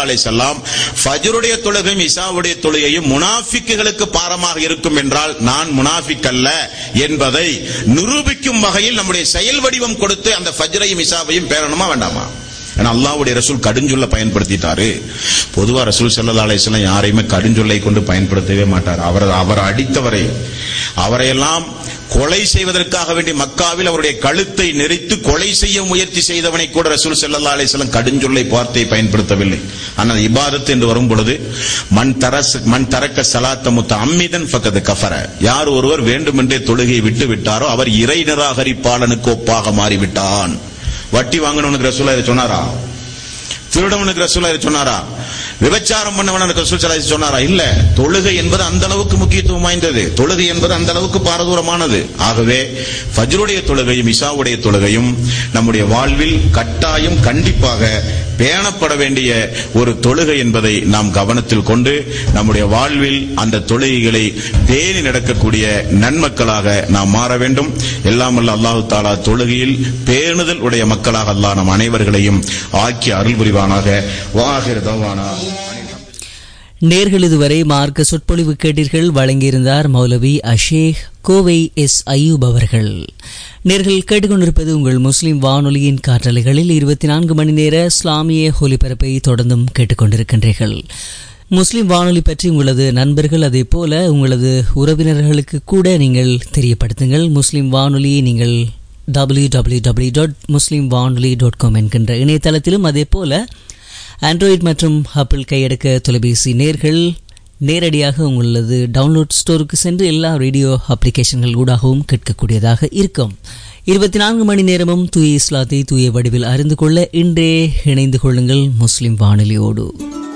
அலைஹி வஸல்லம் ஃபஜ்ருடைய தொழுகையும் இஷாவுடைய தொழுகையும் முனாஃபிக்குகளுக்கு பாரமாக இருக்கும் என்றால் நான் முனாஃபிக் அல்ல என்பதை நிரூபிக்கும் வகையில் நம்முடைய செயல் வடிவம் கொடுத்து அந்த ஃபஜ்ரையும் இஷாவையும் பேரணுமா வேண்டாமா ஏன்னா அல்லாஹ்வுடைய ரசூல் கடுஞ்சொல்ல பயன்படுத்திட்டாரு பொதுவா ரசூல் ஸல்லல்லாஹு அலைஹி வஸல்லம் யாரையுமே கடுஞ்சொல்லை கொண்டு பயன்படுத்தவே மாட்டார் அவர் அவர் அடித்தவரை அவரையெல்லாம் கொலை செய்வதற்காக வேண்டி மக்காவில் அவருடைய கழுத்தை நெரித்து கொலை செய்ய முயற்சி செய்தவனை கூட ரசூல் ஸல்லல்லாஹு அலைஹி வஸல்லம் கடுஞ்சொல்லை வார்த்தையை பயன்படுத்தவில்லை ஆனால் இபாதத் என்று வரும் பொழுது மண் தரஸ் மண் தரக்க சலாத்த முத்த அம்மிதன் ஃபக்கது கஃபர யார் ஒருவர் வேண்டுமென்றே தொழுகையை விட்டு விட்டாரோ அவர் இறை நிராகரிப்பாளனுக்கு ஒப்பாக மாறிவிட்டான் வட்டி வாங்கணும்னு ரசூலா இதை சொன்னாரா திருடவனுக்கு ரசூலா இதை சொன்னாரா விபச்சாரம் பண்ணவனுக்கு ரசூல் ஸல்லல்லாஹு அலைஹி சொன்னாரா இல்ல தொழுகை என்பது அந்த அளவுக்கு முக்கியத்துவம் வாய்ந்தது தொழுகை என்பது அந்த அளவுக்கு பாரதூரமானது ஆகவே ஃபஜ்ருடைய தொழுகையும் இஷாவுடைய தொழுகையும் நம்முடைய வாழ்வில் கட்டாயம் கண்டிப்பாக பேணப்பட வேண்டிய ஒரு தொழுகை என்பதை நாம் கவனத்தில் கொண்டு நம்முடைய வாழ்வில் அந்த தொழுகைகளை பேணி நடக்கக்கூடிய நன்மக்களாக நாம் மாற வேண்டும் எல்லாம் வல்ல அல்லாஹு தாலா தொழுகையில் பேணுதல் உடைய மக்களாக அல்லாஹ் நம் அனைவர்களையும் ஆக்கி அருள் புரிவானாக வாகிர் தவானா நேர்கள் இதுவரை மார்க்க சொற்பொழிவு கேட்டீர்கள் வழங்கியிருந்தார் மௌலவி அஷேக் கோவை எஸ் அய்யூப் அவர்கள் நேர்கள் கேட்டுக்கொண்டிருப்பது உங்கள் முஸ்லிம் வானொலியின் காற்றலைகளில் இருபத்தி நான்கு மணி நேர இஸ்லாமிய ஒலிபரப்பை தொடர்ந்தும் கேட்டுக்கொண்டிருக்கின்றீர்கள் முஸ்லிம் வானொலி பற்றி உங்களது நண்பர்கள் அதே போல உங்களது உறவினர்களுக்கு கூட நீங்கள் தெரியப்படுத்துங்கள் முஸ்லிம் வானொலியை நீங்கள் W W W dot Muslim Vanoli dot com என்கின்ற இணையதளத்திலும் அதே போல ஆண்ட்ராய்டு மற்றும் ஆப்பிள் கையடக்க தொலைபேசி நேர்கள் நேரடியாக உங்களது டவுன்லோட் ஸ்டோருக்கு சென்று எல்லா ரேடியோ அப்ளிகேஷன்கள் ஊடாகவும் கேட்கக்கூடியதாக இருக்கும் இருபத்தி நான்கு மணி நேரமும் தூய இஸ்லாத்தை தூய வடிவில் அறிந்து கொள்ள இன்றே இணைந்து கொள்ளுங்கள் முஸ்லிம் வானொலியோடு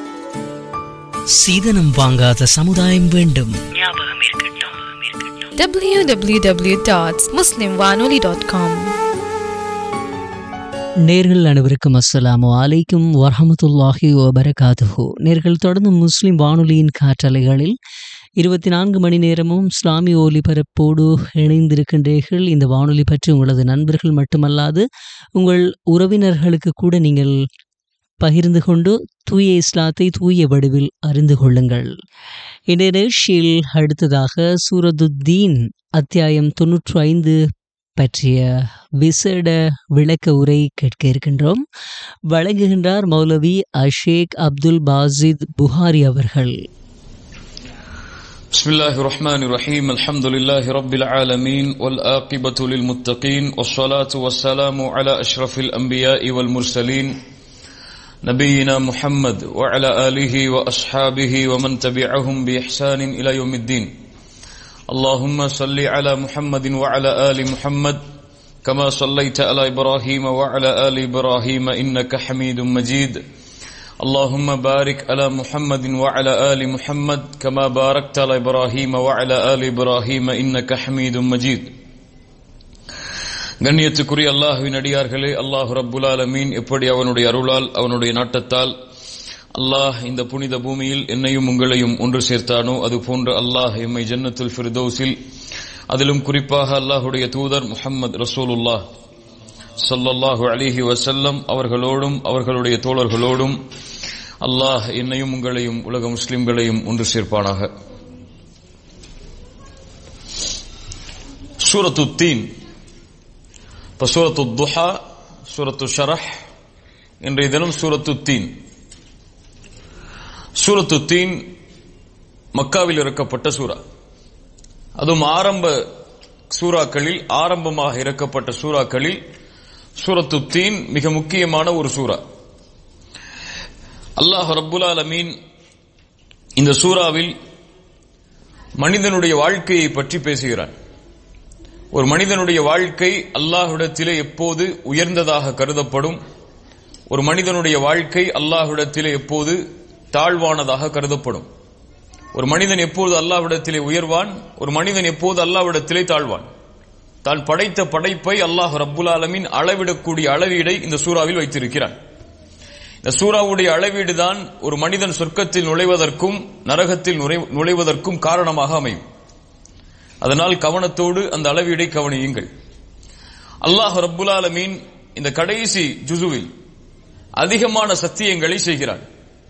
சீதனம் வாங்காத சமுதாயம் வேண்டும் www.muslimwanoli.com நேர்கள் அனைவருக்கும் அஸ்ஸலாமு அலைக்கும் வரஹமத்துல்லாஹி வபரகாதுஹு நேர்கள் தொடர்ந்து முஸ்லிம் வானொலியின் காற்றலைகளில் இருபத்தி நான்கு மணி நேரமும் இஸ்லாமிய ஒலிபரப்போடு இணைந்திருக்கின்றீர்கள் இந்த வானொலி பற்றி உங்களது நண்பர்கள் மட்டுமல்லாது உங்கள் உறவினர்களுக்கு கூட நீங்கள் பகிர்ந்து கொண்டு தூய இஸ்லாத்தை தூய வடிவில் அறிந்து கொள்ளுங்கள் இந்த நிகழ்ச்சியில் அடுத்ததாக சூரதுத்தீன் அத்தியாயம் தொன்னூற்று ஐந்து பற்றிய விசேட விளக்க உரை கேட்க இருக்கின்றோம் வழங்குகின்றார் மௌலவி அஷேக் அப்துல் பாசித் புகாரி அவர்கள் بسم الله الرحمن الرحيم الحمد لله رب العالمين والآقبة للمتقين والصلاة والسلام على أشرف الأنبياء والمرسلين نبينا محمد وعلى آله وأصحابه ومن تبعهم بإحسان إلى يوم الدين اللهم صل على محمد وعلى آل محمد كما صليت على إبراهيم وعلى آل إبراهيم إنك حميد مجيد اللهم بارك على محمد وعلى آل محمد كما باركت على إبراهيم وعلى آل إبراهيم إنك حميد مجيد கண்ணியத்துக்குரிய அல்லாஹுவின் அடியார்களே அல்லாஹு ரப்புல் ஆலமீன் எப்படி அவனுடைய அருளால் அவனுடைய நாட்டத்தால் அல்லாஹ் இந்த புனித பூமியில் என்னையும் உங்களையும் ஒன்று சேர்த்தானோ அது போன்று அல்லாஹ் எம்மை ஜன்னத்துல் ஃபிர்தௌஸில் அதிலும் குறிப்பாக அல்லாஹுடைய தூதர் முஹம்மது ரசூலுல்லாஹ் ஸல்லல்லாஹு அலிஹி வசல்லம் அவர்களோடும் அவர்களுடைய தோழர்களோடும் அல்லாஹ் என்னையும் உங்களையும் உலக முஸ்லிம்களையும் ஒன்று சேர்ப்பானாக சூரத்து தீன் இப்போ சூரத்து துஹா சூரத்து ஷரஹ் இன்றைய தினம் சூரத்து தீன் சூரத்து தீன் மக்காவில் இறக்கப்பட்ட சூரா அதுவும் ஆரம்ப சூறாக்களில் ஆரம்பமாக இறக்கப்பட்ட சூறாக்களில் சூரத்து தீன் மிக முக்கியமான ஒரு சூரா அல்லாஹ் ரப்புல் ஆலமீன் இந்த சூறாவில் மனிதனுடைய வாழ்க்கையை பற்றி பேசுகிறான் ஒரு மனிதனுடைய வாழ்க்கை அல்லாஹ்விடத்திலே எப்போது உயர்ந்ததாக கருதப்படும் ஒரு மனிதனுடைய வாழ்க்கை அல்லாஹ்விடத்திலே எப்போது தாழ்வானதாக கருதப்படும் ஒரு மனிதன் எப்போது அல்லாஹ்விடத்திலே உயர்வான் ஒரு மனிதன் எப்போது அல்லாஹ்விடத்திலே தாழ்வான் தான் படைத்த படைப்பை அல்லாஹ் ரப்புல் ஆலமின் அளவிடக்கூடிய அளவீடை இந்த சூறாவில் வைத்திருக்கிறான் இந்த சூறாவுடைய அளவீடு தான் ஒரு மனிதன் சொர்க்கத்தில் நுழைவதற்கும் நரகத்தில் நுழைவதற்கும் காரணமாக அமையும் அதனால் கவனத்தோடு அந்த அளவீடை கவனியுங்கள் அல்லாஹ் ரப்புல் ஆலமீன் இந்த கடைசி ஜுசுவில் அதிகமான சத்தியங்களை செய்கிறான்